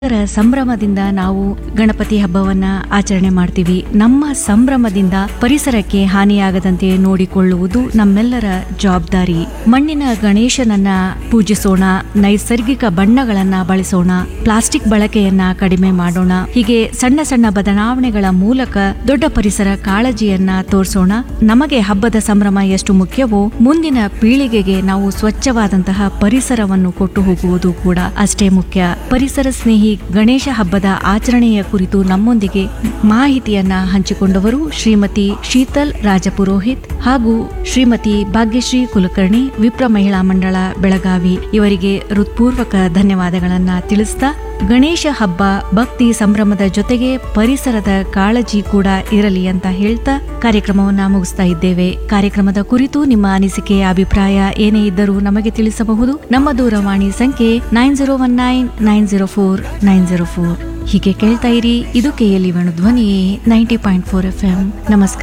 ಅದರ ಸಂಭ್ರಮದಿಂದ ನಾವು ಗಣಪತಿ ಹಬ್ಬವನ್ನ ಆಚರಣೆ ಮಾಡ್ತೀವಿ ನಮ್ಮ ಸಂಭ್ರಮದಿಂದ ಪರಿಸರಕ್ಕೆ ಹಾನಿಯಾಗದಂತೆ ನೋಡಿಕೊಳ್ಳುವುದು ನಮ್ಮೆಲ್ಲರ ಜವಾಬ್ದಾರಿ ಮಣ್ಣಿನ ಗಣೇಶನನ್ನ ಪೂಜಿಸೋಣ ನೈಸರ್ಗಿಕ ಬಣ್ಣಗಳನ್ನ ಬಳಸೋಣ ಪ್ಲಾಸ್ಟಿಕ್ ಬಳಕೆಯನ್ನ ಕಡಿಮೆ ಮಾಡೋಣ ಹೀಗೆ ಸಣ್ಣ ಸಣ್ಣ ಬದಲಾವಣೆಗಳ ಮೂಲಕ ದೊಡ್ಡ ಪರಿಸರ ಕಾಳಜಿಯನ್ನ ತೋರಿಸೋಣ ನಮಗೆ ಹಬ್ಬದ ಸಂಭ್ರಮ ಎಷ್ಟು ಮುಖ್ಯವೋ ಮುಂದಿನ ಪೀಳಿಗೆಗೆ ನಾವು ಸ್ವಚ್ಛವಾದಂತಹ ಪರಿಸರವನ್ನು ಕೊಟ್ಟು ಹೋಗುವುದು ಕೂಡ ಅಷ್ಟೇ ಮುಖ್ಯ ಪರಿಸರ ಸ್ನೇಹಿ ಗಣೇಶ ಹಬ್ಬದ ಆಚರಣೆಯ ಕುರಿತು ನಮ್ಮೊಂದಿಗೆ ಮಾಹಿತಿಯನ್ನ ಹಂಚಿಕೊಂಡವರು ಶ್ರೀಮತಿ ಶೀತಲ್ ರಾಜಪುರೋಹಿತ್ ಹಾಗೂ ಶ್ರೀಮತಿ ಭಾಗ್ಯಶ್ರೀ ಕುಲಕರ್ಣಿ ವಿಪ್ರ ಮಹಿಳಾ ಮಂಡಳ ಬೆಳಗಾವಿ ಇವರಿಗೆ ಹೃತ್ಪೂರ್ವಕ ಧನ್ಯವಾದಗಳನ್ನ ತಿಳಿಸ್ತಾ ಗಣೇಶ ಹಬ್ಬ ಭಕ್ತಿ ಸಂಭ್ರಮದ ಜೊತೆಗೆ ಪರಿಸರದ ಕಾಳಜಿ ಕೂಡ ಇರಲಿ ಅಂತ ಹೇಳ್ತಾ ಕಾರ್ಯಕ್ರಮವನ್ನ ಮುಗಿಸ್ತಾ ಇದ್ದೇವೆ ಕಾರ್ಯಕ್ರಮದ ಕುರಿತು ನಿಮ್ಮ ಅನಿಸಿಕೆ ಅಭಿಪ್ರಾಯ ಏನೇ ಇದ್ದರೂ ನಮಗೆ ತಿಳಿಸಬಹುದು ನಮ್ಮ ದೂರವಾಣಿ ಸಂಖ್ಯೆ nine zero one nine nine zero four nine zero four ಹೀಗೆ ಕೇಳ್ತಾ ಇರಿ ಇದು KLE Venu Dhwani ninety point four F M ನಮಸ್ಕಾರ